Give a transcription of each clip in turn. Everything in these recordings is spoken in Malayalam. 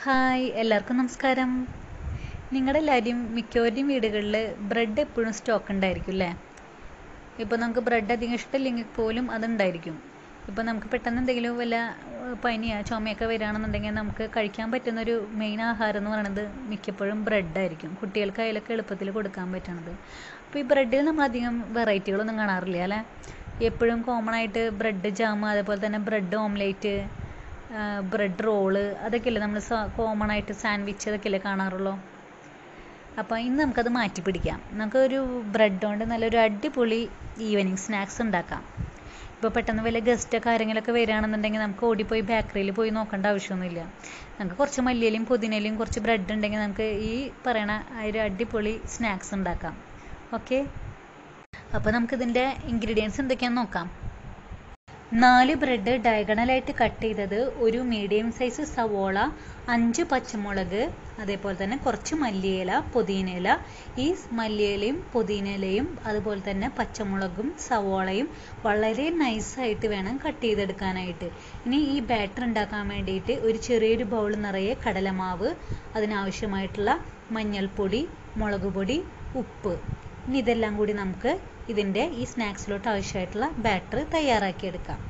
ഹായ് എല്ലാവർക്കും നമസ്കാരം നിങ്ങളുടെ എല്ലാവരും മിക്കവരുടെയും വീടുകളിൽ ബ്രെഡ് എപ്പോഴും സ്റ്റോക്ക് ഉണ്ടായിരിക്കും അല്ലേ ഇപ്പോൾ നമുക്ക് ബ്രെഡ് അധികം ഇഷ്ടമില്ലെങ്കിൽ പോലും അതുണ്ടായിരിക്കും ഇപ്പോൾ നമുക്ക് പെട്ടെന്ന് എന്തെങ്കിലും വല്ല ഏഹ്, പനിയോ ചുമയൊക്കെ വരികയാണെന്നുണ്ടെങ്കിൽ നമുക്ക് കഴിക്കാൻ പറ്റുന്ന ഒരു മെയിൻ ആഹാരം എന്ന് പറയുന്നത് മിക്കപ്പോഴും ബ്രെഡായിരിക്കും കുട്ടികൾക്ക് അതിലൊക്കെ എളുപ്പത്തിൽ കൊടുക്കാൻ പറ്റണത് അപ്പോൾ ഈ ബ്രെഡിൽ നമ്മൾ അധികം വെറൈറ്റികളൊന്നും കാണാറില്ല അല്ലേ എപ്പോഴും കോമൺ ആയിട്ട് ബ്രെഡ് ജാം അതേപോലെ തന്നെ ബ്രെഡ് ഓംലേറ്റ് ബ്രെഡ് റോള് അതൊക്കെയല്ലേ നമ്മൾ കോമൺ ആയിട്ട് സാൻഡ്വിച്ച് അതൊക്കെയല്ലേ കാണാറുള്ളൂ അപ്പോൾ ഇന്ന് നമുക്കത് മാറ്റി പിടിക്കാം നമുക്കൊരു ബ്രെഡ് കൊണ്ട് നല്ലൊരു അടിപൊളി ഈവനിങ് സ്നാക്സ് ഉണ്ടാക്കാം ഇപ്പോൾ പെട്ടെന്ന് വല്ല ഗസ്റ്റൊക്കെ ആരെങ്കിലുമൊക്കെ വരികയാണെന്നുണ്ടെങ്കിൽ നമുക്ക് ഓടിപ്പോയി ബേക്കറിയിൽ പോയി നോക്കേണ്ട ആവശ്യമൊന്നുമില്ല നമുക്ക് കുറച്ച് മല്ലിയിലയും പുതിനയിലയും കുറച്ച് ബ്രെഡ് ഉണ്ടെങ്കിൽ നമുക്ക് ഈ പറയണ ആ ഒരു അടിപൊളി സ്നാക്സ് ഉണ്ടാക്കാം ഓക്കെ അപ്പോൾ നമുക്കിതിൻ്റെ ഇൻഗ്രീഡിയൻസ് എന്തൊക്കെയാണെന്ന് നോക്കാം നാല് ബ്രെഡ് ഡയഗണലായിട്ട് കട്ട് ചെയ്തത് ഒരു മീഡിയം സൈസ് സവോള അഞ്ച് പച്ചമുളക് അതേപോലെ തന്നെ കുറച്ച് മല്ലിയില പുതിനയില ഈ മല്ലിയിലയും പുതിനയിലയും അതുപോലെ തന്നെ പച്ചമുളകും സവോളയും വളരെ നൈസായിട്ട് വേണം കട്ട് ചെയ്തെടുക്കാനായിട്ട് ഇനി ഈ ബാറ്റർ ഉണ്ടാക്കാൻ വേണ്ടിയിട്ട് ഒരു ചെറിയൊരു ബൗൾ നിറയെ കടലമാവ് അതിനാവശ്യമായിട്ടുള്ള മഞ്ഞൾപ്പൊടി മുളക് പൊടി ഉപ്പ് ഇനി ഇതെല്ലാം കൂടി നമുക്ക് ഇതിൻ്റെ ഈ സ്നാക്സിലോട്ട് ആവശ്യമായിട്ടുള്ള ബാറ്റർ തയ്യാറാക്കിയെടുക്കാം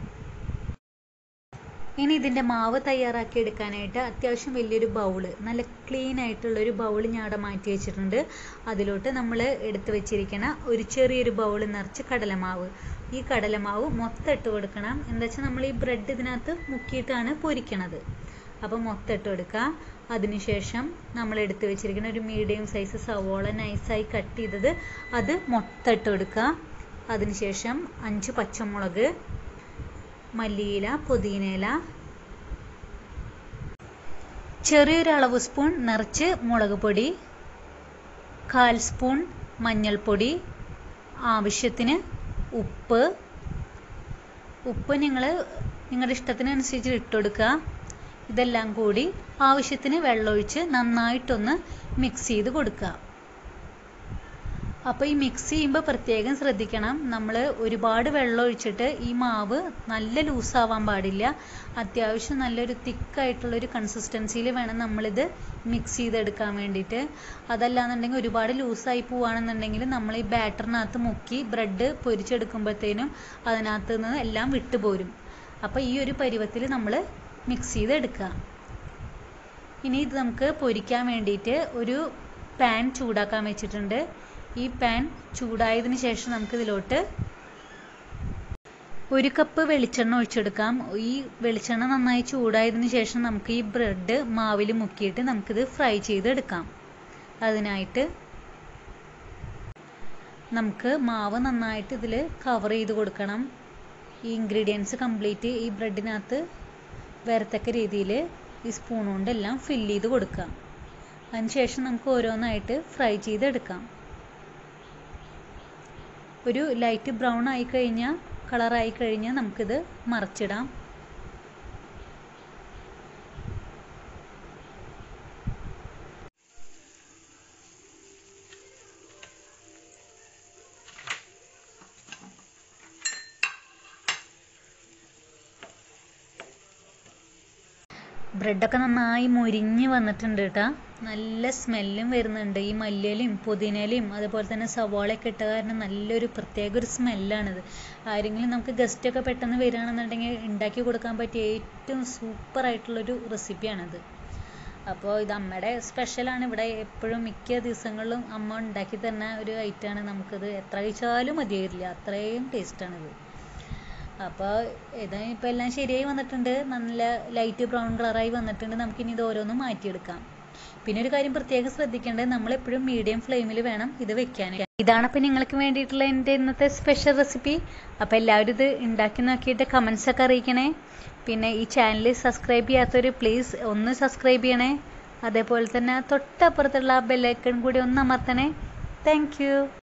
ഇനി ഇതിൻ്റെ മാവ് തയ്യാറാക്കി എടുക്കാനായിട്ട് അത്യാവശ്യം വലിയൊരു ബൗള് നല്ല ക്ലീൻ ആയിട്ടുള്ള ഒരു ബൗൾ ഞാൻ അവിടെ മാറ്റി വെച്ചിട്ടുണ്ട് അതിലോട്ട് നമ്മൾ എടുത്തു വെച്ചിരിക്കുന്ന ഒരു ചെറിയൊരു ബൗൾ നിറച്ച് കടലമാവ് ഈ കടലമാവ് മൊത്തം ഇട്ട് കൊടുക്കണം എന്താ വെച്ചാൽ നമ്മൾ ഈ ബ്രെഡ് ഇതിനകത്ത് മുക്കിയിട്ടാണ് പൊരിക്കണത് അപ്പോൾ മൊത്തം ഇട്ട് കൊടുക്കുക അതിനുശേഷം നമ്മൾ എടുത്തു വെച്ചിരിക്കുന്ന ഒരു മീഡിയം സൈസ് സവോള നൈസായി കട്ട് ചെയ്തത് അത് മൊത്തം ഇട്ട് കൊടുക്കുക അതിനുശേഷം അഞ്ച് പച്ചമുളക് മല്ലിയില പുതിനയില ചെറിയൊരു അളവ് സ്പൂൺ നിറച്ച് മുളക് പൊടി കാൽ സ്പൂൺ മഞ്ഞൾപ്പൊടി ആവശ്യത്തിന് ഉപ്പ് ഉപ്പ് നിങ്ങൾ നിങ്ങളുടെ ഇഷ്ടത്തിനനുസരിച്ച് ഇട്ട് കൊടുക്കുക ഇതെല്ലാം കൂടി ആവശ്യത്തിന് വെള്ളമൊഴിച്ച് നന്നായിട്ടൊന്ന് മിക്സ് ചെയ്ത് കൊടുക്കുക അപ്പോൾ ഈ മിക്സ് ചെയ്യുമ്പോൾ പ്രത്യേകം ശ്രദ്ധിക്കണം നമ്മൾ ഒരുപാട് വെള്ളം ഒഴിച്ചിട്ട് ഈ മാവ് നല്ല ലൂസാവാൻ പാടില്ല അത്യാവശ്യം നല്ലൊരു തിക്കായിട്ടുള്ളൊരു കൺസിസ്റ്റൻസിയിൽ വേണം നമ്മളിത് മിക്സ് ചെയ്തെടുക്കാൻ വേണ്ടിയിട്ട് അതല്ലാന്നുണ്ടെങ്കിൽ ഒരുപാട് ലൂസായി പോവുകയാണെന്നുണ്ടെങ്കിൽ നമ്മൾ ഈ ബാറ്ററിനകത്ത് മുക്കി ബ്രെഡ് പൊരിച്ചെടുക്കുമ്പോഴത്തേനും അതിനകത്ത് നിന്ന് എല്ലാം വിട്ടുപോരും അപ്പോൾ ഈ ഒരു പരുവത്തിൽ നമ്മൾ മിക്സ് ചെയ്തെടുക്കുക ഇനി ഇത് നമുക്ക് പൊരിക്കാൻ വേണ്ടിയിട്ട് ഒരു പാൻ ചൂടാക്കാൻ വെച്ചിട്ടുണ്ട് ഈ പാൻ ചൂടായതിനു ശേഷം നമുക്ക് ഇതിലോട്ട് ഒരു കപ്പ് വെളിച്ചെണ്ണ ഒഴിച്ചെടുക്കാം ഈ വെളിച്ചെണ്ണ നന്നായി ചൂടായതിനു ശേഷം നമുക്ക് ഈ ബ്രെഡ് മാവിൽ മുക്കിയിട്ട് നമുക്കിത് ഫ്രൈ ചെയ്തെടുക്കാം അതിനായിട്ട് നമുക്ക് മാവ് നന്നായിട്ട് ഇതിൽ കവർ ചെയ്ത് കൊടുക്കണം ഈ ഇൻഗ്രീഡിയൻസ് കംപ്ലീറ്റ് ഈ ബ്രെഡിനകത്ത് വരത്തക്ക രീതിയിൽ ഈ സ്പൂൺ കൊണ്ട് എല്ലാം ഫില്ല് ചെയ്ത് കൊടുക്കാം അതിനുശേഷം നമുക്ക് ഓരോന്നായിട്ട് ഫ്രൈ ചെയ്തെടുക്കാം ഒരു ലൈറ്റ് ബ്രൗൺ ആയി കഴിഞ്ഞാൽ കളറായി കഴിഞ്ഞാൽ നമുക്കിത് മറിച്ചിടാം ബ്രെഡൊക്കെ നന്നായി മൊരിഞ്ഞ് വന്നിട്ടുണ്ട് കേട്ടോ നല്ല സ്മെല്ലും വരുന്നുണ്ട് ഈ മല്ലിയിലയും പുതിനയിലയും അതുപോലെ തന്നെ സവാളയൊക്കെ ഇട്ട കാരണം നല്ലൊരു പ്രത്യേക ഒരു സ്മെല്ലാണിത് ആരെങ്കിലും നമുക്ക് ഗസ്റ്റൊക്കെ പെട്ടെന്ന് വരികയാണെന്നുണ്ടെങ്കിൽ ഉണ്ടാക്കി കൊടുക്കാൻ പറ്റിയ ഏറ്റവും സൂപ്പർ ആയിട്ടുള്ളൊരു റെസിപ്പിയാണിത് അപ്പോൾ ഇത് അമ്മയുടെ സ്പെഷ്യലാണ് ഇവിടെ എപ്പോഴും മിക്ക ദിവസങ്ങളിലും അമ്മ ഉണ്ടാക്കി തരുന്ന ഒരു ഐറ്റമാണ് നമുക്കിത് എത്ര കഴിച്ചാലും മതിയായില്ല അത്രയും ടേസ്റ്റാണിത് അപ്പോൾ ഇത് ഇപ്പോൾ എല്ലാം ശരിയായി വന്നിട്ടുണ്ട് നല്ല ലൈറ്റ് ബ്രൗൺ കളറായി വന്നിട്ടുണ്ട് നമുക്കിനി ഇത് ഓരോന്നും മാറ്റിയെടുക്കാം പിന്നെ ഒരു കാര്യം പ്രത്യേകം ശ്രദ്ധിക്കേണ്ടത് നമ്മൾ എപ്പോഴും മീഡിയം ഫ്ലെയിമിൽ വേണം ഇത് വെക്കാൻ ഇതാണ് അപ്പോൾ നിങ്ങൾക്ക് വേണ്ടിയിട്ടുള്ള എൻ്റെ ഇന്നത്തെ സ്പെഷ്യൽ റെസിപ്പി അപ്പോൾ എല്ലാവരും ഇത് ഉണ്ടാക്കി നോക്കിയിട്ട് കമൻസ് ഒക്കെ അറിയിക്കണേ പിന്നെ ഈ ചാനൽ സബ്സ്ക്രൈബ് ചെയ്യാത്തവർ പ്ലീസ് ഒന്ന് സബ്സ്ക്രൈബ് ചെയ്യണേ അതേപോലെ തന്നെ തൊട്ടപ്പുറത്തുള്ള ആ ബെല്ലൈക്കൺ കൂടി ഒന്ന് അമർത്തണേ താങ്ക്